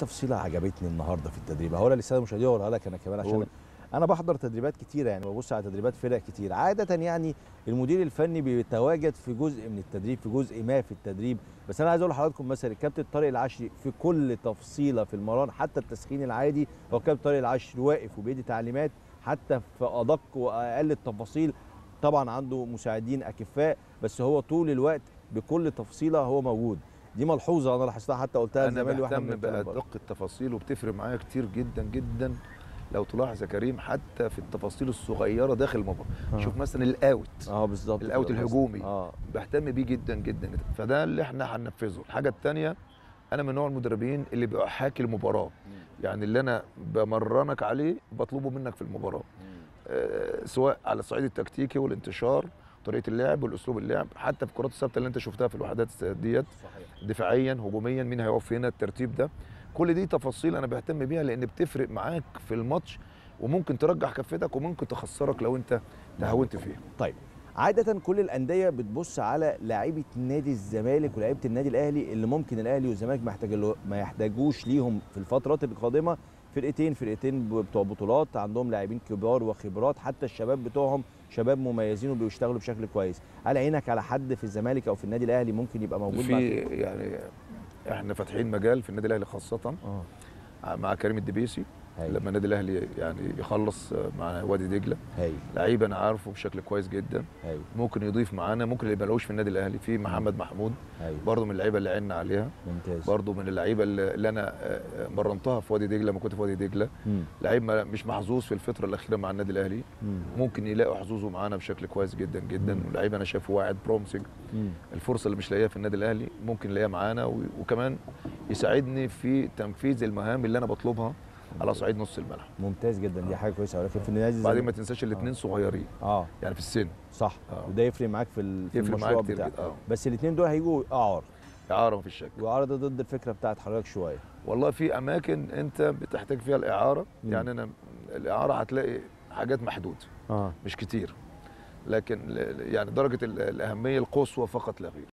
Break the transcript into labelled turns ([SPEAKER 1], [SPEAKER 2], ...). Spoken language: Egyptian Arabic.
[SPEAKER 1] تفصيله عجبتني النهارده في التدريب هقولها للساده المشاهدين واقولها لك انا كمان عشان
[SPEAKER 2] قول.
[SPEAKER 1] انا بحضر تدريبات كتيره يعني ببص على تدريبات فرق كتير عاده يعني المدير الفني بيتواجد في جزء من التدريب في جزء ما في التدريب بس انا عايز اقول لحضراتكم مثلا الكابتن طارق العشري في كل تفصيله في المران حتى التسخين العادي هو كابتن طارق العشري واقف وبيدي تعليمات حتى في ادق واقل التفاصيل طبعا عنده مساعدين اكفاء بس هو طول الوقت بكل تفصيله هو موجود دي ملحوظه انا لاحظتها حتى قلتها
[SPEAKER 2] انا
[SPEAKER 1] لزمايلي واحنا
[SPEAKER 2] بهتم
[SPEAKER 1] بنتكلم بره.
[SPEAKER 2] بادق التفاصيل وبتفرق معايا كتير جدا جدا لو تلاحظ يا كريم حتى في التفاصيل الصغيره داخل المباراه
[SPEAKER 1] آه.
[SPEAKER 2] شوف مثلا الاوت
[SPEAKER 1] اه بالظبط
[SPEAKER 2] الاوت
[SPEAKER 1] كده.
[SPEAKER 2] الهجومي.
[SPEAKER 1] اه
[SPEAKER 2] بهتم بيه جدا جدا جدا. فده اللي احنا هننفذه الحاجه الثانيه انا من نوع المدربين اللي بيبقى حاكي المباراه يعني اللي انا بمرنك عليه بطلبه منك في المباراه آه، سواء على الصعيد التكتيكي والانتشار طريقه اللعب والاسلوب اللعب حتى في الكرات الثابته اللي انت شفتها في الوحدات ديت
[SPEAKER 1] صحيح
[SPEAKER 2] دفاعيا هجوميا مين هيقف هنا الترتيب ده كل دي تفاصيل انا بهتم بيها لان بتفرق معاك في الماتش وممكن ترجح كفتك وممكن تخسرك لو انت تهاونت فيها
[SPEAKER 1] طيب عادة كل الأندية بتبص على لاعيبة نادي الزمالك ولاعيبة النادي الأهلي اللي ممكن الأهلي والزمالك ما يحتاج ما يحتاجوش ليهم في الفترات القادمة فرقتين فرقتين بتوع بطولات عندهم لاعبين كبار وخبرات حتى الشباب بتوعهم شباب مميزين وبيشتغلوا بشكل كويس هل عينك على حد في الزمالك أو في النادي الأهلي ممكن يبقى موجود
[SPEAKER 2] في
[SPEAKER 1] معاك؟
[SPEAKER 2] يعني احنا فاتحين مجال في النادي الاهلي خاصه
[SPEAKER 1] اه
[SPEAKER 2] مع كريم الدبيسي
[SPEAKER 1] هايل
[SPEAKER 2] لما النادي الاهلي يعني يخلص مع وادي دجله
[SPEAKER 1] هايل
[SPEAKER 2] لعيب انا عارفه بشكل كويس جدا
[SPEAKER 1] هايل
[SPEAKER 2] ممكن يضيف معانا ممكن اللي ملوش في النادي الاهلي في محمد محمود
[SPEAKER 1] هايل
[SPEAKER 2] برضه من اللعيبه اللي عنا عليها
[SPEAKER 1] ممتاز
[SPEAKER 2] برضه من اللعيبه اللي اللي انا آه، آه، مرنتها في وادي دجله لما كنت في وادي دجله
[SPEAKER 1] مم.
[SPEAKER 2] لعيب ما- مش محظوظ في الفتره الاخيره مع النادي الاهلي
[SPEAKER 1] مم.
[SPEAKER 2] ممكن يلاقوا حظوظه معانا بشكل كويس جدا جدا لعيب انا شايفه واعد برومسنج
[SPEAKER 1] مم.
[SPEAKER 2] الفرصه اللي مش لاقيها في النادي الاهلي ممكن يلاقيها معانا و- وكمان يساعدني في تنفيذ المهام اللي انا بطلبها على صعيد نص الملعب
[SPEAKER 1] ممتاز جدا دي حاجة كويسة ولكن في النادي
[SPEAKER 2] بعدين
[SPEAKER 1] الزمالك
[SPEAKER 2] ما تنساش الاثنين صغيرين
[SPEAKER 1] اه
[SPEAKER 2] يعني في السن
[SPEAKER 1] صح
[SPEAKER 2] آه.
[SPEAKER 1] وده يفرق معاك في ال- في
[SPEAKER 2] يفرق معايا
[SPEAKER 1] المشروع
[SPEAKER 2] كتير
[SPEAKER 1] بتاعك
[SPEAKER 2] جدا اه
[SPEAKER 1] بس الاثنين دول هيجوا اعار
[SPEAKER 2] اعاره مفيش شك
[SPEAKER 1] واعاره ده ضد الفكره بتاعت حضرتك شويه
[SPEAKER 2] والله في اماكن انت بتحتاج فيها الاعاره
[SPEAKER 1] مم.
[SPEAKER 2] يعني انا الاعاره هتلاقي حاجات محدوده
[SPEAKER 1] اه
[SPEAKER 2] مش كتير لكن ل- يعني درجه ال- الاهميه القصوى فقط لا غير